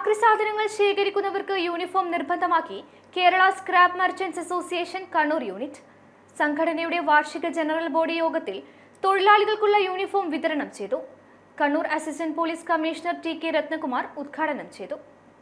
ആക്രി സാധനങ്ങൾ ശേഖരിക്കുന്നവർക്ക് യൂണിഫോം നിർബന്ധമാക്കി Kerala scrap merchants association Kannur unit സംഘടനയുടെ വാർഷിക ജനറൽ ബോഡി യോഗത്തിൽ തൊഴിലാളികൾക്കുള്ള യൂണിഫോം വിതരണം ചെയ്തു Kannur assistant police commissioner T K Rathnakumar ഉദ്ഘാടനം ചെയ്തു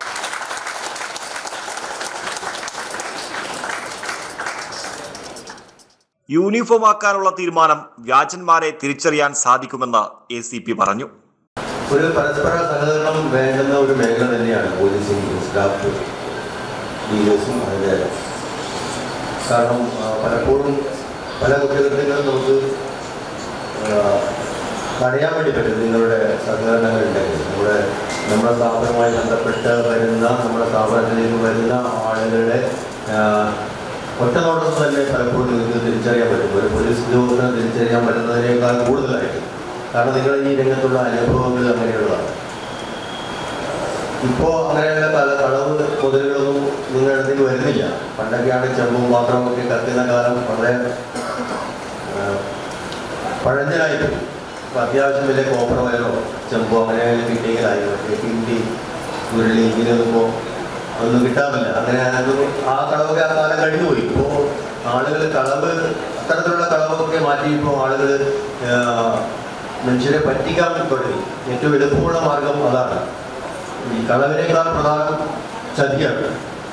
യൂണിഫോം ആക്കാനുള്ള തീരുമാനം വ്യാജന്മാരെ തിരിച്ചറിയാൻ സാധിക്കുമെന്ന് എ സി പി പറഞ്ഞു ഒരു പരസ്പര സഹകരണം വേണ്ടുന്ന ഒരു മേഖല തന്നെയാണ് പോലീസിംഗ് സ്റ്റാഫ് ഡീലേഴ്സും അതിൻ്റെ കാരണം ആ, പലപ്പോഴും പല കുറ്റകൃത്യങ്ങളും നമുക്ക് ആ, തടയാൻ വേണ്ടി പറ്റും നിങ്ങളുടെ സഹകരണങ്ങൾ ഉണ്ടെങ്കിൽ നമ്മുടെ നമ്മുടെ സ്ഥാപനവുമായി ബന്ധപ്പെട്ട് വരുന്ന നമ്മുടെ സ്ഥാപനത്തിലേക്ക് വരുന്ന ആളുകളുടെ ആ, ഒറ്റ നോട്ടത്തിൽ തന്നെ പലപ്പോഴും നിങ്ങൾക്ക് തിരിച്ചറിയാൻ പറ്റും ഒരു പോലീസ് ഉദ്യോഗസ്ഥനെ തിരിച്ചറിയാൻ പറ്റുന്നതിനേക്കാൾ കൂടുതലായിട്ട് കാരണം നിങ്ങൾ ഈ രംഗത്തുള്ള അനുഭവങ്ങൾ അങ്ങനെയുള്ളതാണ് ഇപ്പോൾ അങ്ങനെയുള്ള പല കളവ് മുതലുകളൊന്നും നിങ്ങളുടെ അടുത്തേക്ക് വരുന്നില്ല പണ്ടൊക്കെയാണ് ചെമ്പും പാത്രവും ഒക്കെ കത്തുന്ന കാലം വളരെ ആ, പഴഞ്ചനായിപ്പോയി അപ്പോൾ അത്യാവശ്യം വലിയ കോപ്പർ വയറോ ചെമ്പോ അങ്ങനെ കിട്ടിയെങ്കിലായി പക്ഷേ കിണ്ടി ഉരുളി ഇങ്ങനെയൊന്നും ഇപ്പോൾ ഒന്നും കിട്ടാറില്ല അങ്ങനെ അതൊന്നും ആ കളവൊക്കെ ആ കാലം കഴിഞ്ഞു പോയി ഇപ്പോൾ ആളുകൾ കളവ് അത്തരത്തിലുള്ള കളവൊക്കെ മാറ്റി ഇപ്പോൾ ആളുകൾ മനുഷ്യരെ പറ്റിക്കാൻ തുടങ്ങി ഏറ്റവും എളുപ്പമുള്ള മാർഗം അതാണ് ഈ കളവിനേക്കാൾ പ്രധാനം ചതിയാണ്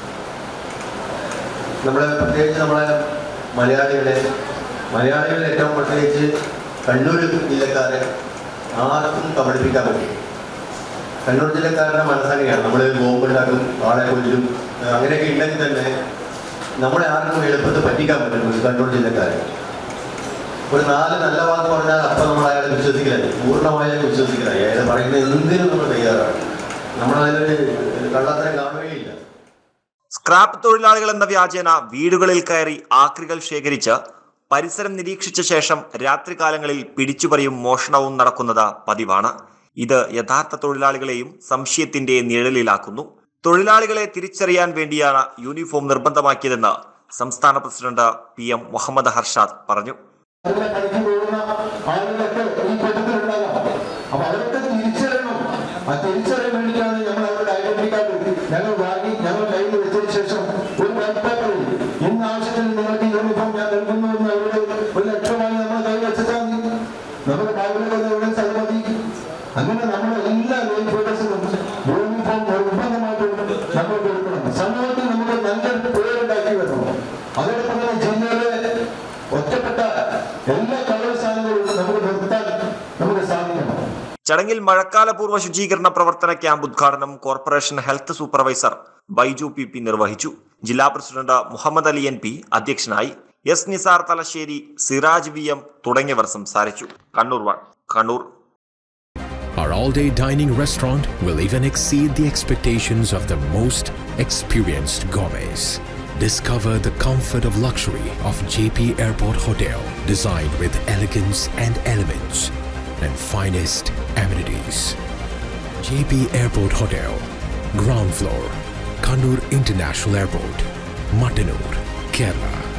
നമ്മളെ പ്രത്യേകിച്ച് നമ്മളെ മലയാളികളെ മലയാളികളെ ഏറ്റവും പ്രത്യേകിച്ച് കണ്ണൂർ ജില്ലക്കാരെ ആർക്കും കബളിപ്പിക്കാൻ പറ്റും കണ്ണൂർ ജില്ലക്കാരുടെ മനസ്സങ്ങനെയാണ് നമ്മൾ ബോംബുണ്ടാക്കും ആളെ കൊല്ലും ഏഹ് അങ്ങനെയൊക്കെ ഉണ്ടെങ്കിൽ തന്നെ നമ്മളെ ആർക്കും എളുപ്പത്തിൽ പറ്റിക്കാൻ പറ്റും ഒരു കണ്ണൂർ ജില്ലക്കാരെ ഒരു നാല് നല്ല വാക്ക് പറഞ്ഞാൽ അപ്പം നമ്മൾ അയാളെ വിശ്വസിക്കലായി പൂർണ്ണമായും വിശ്വസിക്കലായി അയാൾ പറയുന്ന എന്തിനും നമ്മൾ തയ്യാറാണ് നമ്മളതിലൊരു കള്ളത്തരം കാണുകയില്ല സ്ക്രാപ്പ് തൊഴിലാളികൾ എന്ന വ്യാജേന വീടുകളിൽ കയറി ആക്രികൾ ശേഖരിച്ച് പരിസരം നിരീക്ഷിച്ച ശേഷം രാത്രികാലങ്ങളിൽ പിടിച്ചുപറിയും മോഷണവും നടക്കുന്നത് പതിവാണ് ഇത് യഥാർത്ഥ തൊഴിലാളികളെയും സംശയത്തിന്റെ നിഴലിലാക്കുന്നു തൊഴിലാളികളെ തിരിച്ചറിയാൻ വേണ്ടിയാണ് യൂണിഫോം നിർബന്ധമാക്കിയതെന്ന് സംസ്ഥാന president P M Muhammad Harshad പറഞ്ഞു അതിനെ പണിക്ക് പോകുന്ന ആളുകളൊക്കെ ഈ കൂട്ടത്തിലുണ്ടാകാം അപ്പൊ അവരൊക്കെ തിരിച്ചറിയണം ആ തിരിച്ചറിയാൻ വേണ്ടിയിട്ടാണ് ഞങ്ങൾ അവരുടെ ഐഡന്റി കാർഡ് ഞങ്ങൾ വാങ്ങി ഞങ്ങൾ കയ്യിൽ വെച്ചതിന് ശേഷം ഒരു വൈറ്റ് പേപ്പറിൽ ഇന്ന ആവശ്യത്തിന് നിങ്ങൾക്ക് യൂണിഫോം ഞാൻ നൽകുന്നു എന്ന് അവരോട് ഒരു ലക്ഷമായി നമ്മൾ കയ്യിൽ വെച്ചാൽ മതി നമ്മുടെ ബാഗിലുള്ള എവിഡൻസ് അത് മതി അങ്ങനെ നമ്മുടെ എല്ലാ യൂണിഫോഴ്സിനും യൂണിഫോം നിർബന്ധമായിട്ടും നമ്മൾ കൊടുക്കണം സമൂഹത്തിൽ നമുക്ക് നല്ലൊരു പേരുണ്ടാക്കി വരണം അതോടൊപ്പം തന്നെ ജില്ലയിലെ ഒറ്റപ്പെട്ട എല്ലാ കലോത്സവങ്ങളും നമുക്ക് നിർത്താൻ നമുക്ക് സാധിക്കണം ചടങ്ങിൽ മഴക്കാലപൂർവ്വ ശുചീകരണ പ്രവർത്തന ക്യാമ്പ് ഉദ്ഘാടനം corporation health supervisor Baiju P P നിർവഹിച്ചു ജില്ലാ president Muhammad Ali N P അധ്യക്ഷനായി S Nisar Thalassery Siraj V M തുടങ്ങിയവർ സംസാരിച്ചു Kannur one Kannur Our all day dining restaurant will even exceed the expectations of the most experienced gourmets. Discover the comfort of luxury of JP Airport Hotel, designed with elegance and elements and finest amenities. JP Airport Hotel, ground floor, Kannur International Airport, Mattanur, Kerala.